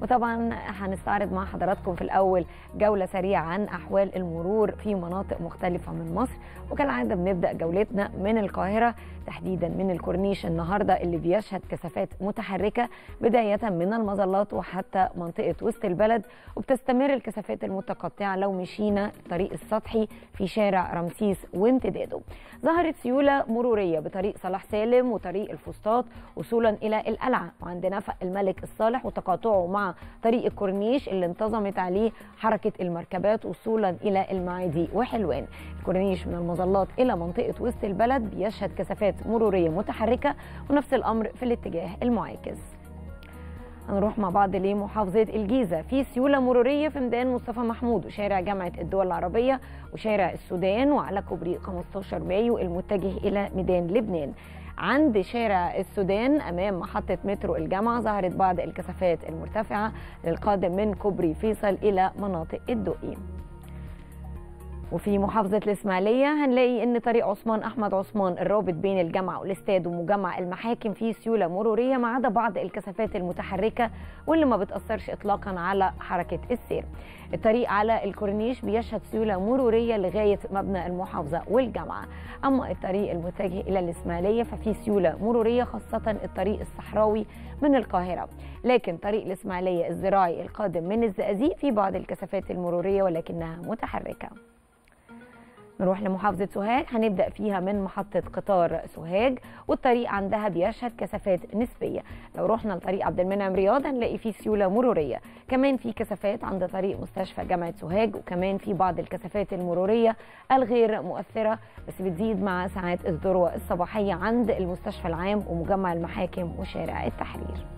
وطبعا هنستعرض مع حضراتكم في الأول جولة سريعة عن أحوال المرور في مناطق مختلفة من مصر وكالعادة بنبدأ جولتنا من القاهرة تحديدا من الكورنيش النهاردة اللي بيشهد كثافات متحركة بداية من المظلات وحتى منطقة وسط البلد وبتستمر الكثافات المتقطعة لو مشينا الطريق السطحي في شارع رمسيس وامتداده ظهرت سيولة مرورية بطريق صلاح سالم وطريق الفسطاط وصولا إلى القلعة وعند نفق الملك الصالح وتقاطعه مع طريق الكورنيش اللي انتظمت عليه حركة المركبات وصولا إلى المعادي وحلوان الكورنيش من المظلات إلى منطقة وسط البلد بيشهد كثافات مرورية متحركة ونفس الأمر في الاتجاه المعاكس هنروح مع بعض لمحافظة الجيزة في سيولة مرورية في ميدان مصطفى محمود وشارع جامعة الدول العربية وشارع السودان وعلى كوبري 15 مايو المتجه إلى ميدان لبنان عند شارع السودان امام محطه مترو الجامعه ظهرت بعض الكثافات المرتفعه للقادم من كوبري فيصل الى مناطق الدقي وفي محافظة الإسماعيلية هنلاقي إن طريق عثمان أحمد عثمان الرابط بين الجامعة والاستاد ومجمع المحاكم فيه سيولة مرورية ما عدا بعض الكثافات المتحركة واللي ما بتأثرش إطلاقا على حركة السير. الطريق على الكورنيش بيشهد سيولة مرورية لغاية مبنى المحافظة والجامعة. أما الطريق المتجه إلى الإسماعيلية ففي سيولة مرورية خاصة الطريق الصحراوي من القاهرة. لكن طريق الإسماعيلية الزراعي القادم من الزقازيق في بعض الكثافات المرورية ولكنها متحركة. نروح لمحافظة سوهاج هنبدأ فيها من محطة قطار سوهاج والطريق عندها بيشهد كثافات نسبية لو رحنا لطريق عبد المنعم رياض هنلاقي فيه سيولة مرورية كمان في كثافات عند طريق مستشفى جامعة سوهاج وكمان في بعض الكثافات المرورية الغير مؤثرة بس بتزيد مع ساعات الذروة الصباحية عند المستشفى العام ومجمع المحاكم وشارع التحرير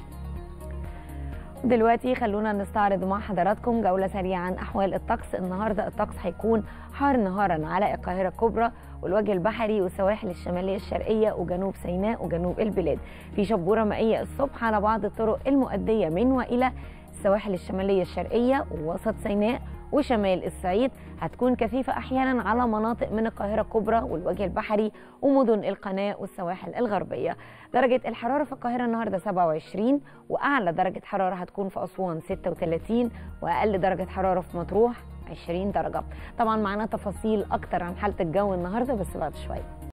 دلوقتي خلونا نستعرض مع حضراتكم جولة سريعة عن أحوال الطقس النهاردة الطقس هيكون حار نهارا على القاهرة الكبرى والوجه البحري والسواحل الشمالية الشرقية وجنوب سيناء وجنوب البلاد في شبورة مائية الصبح على بعض الطرق المؤدية من وإلى السواحل الشمالية الشرقية ووسط سيناء وشمال الصعيد هتكون كثيفة أحيانا على مناطق من القاهرة الكبرى والوجه البحري ومدن القناة والسواحل الغربية درجة الحرارة في القاهرة النهاردة 27 وأعلى درجة حرارة هتكون في أسوان 36 وأقل درجة حرارة في مطروح 20 درجة طبعا معانا تفاصيل أكتر عن حالة الجو النهاردة بس بعد شوية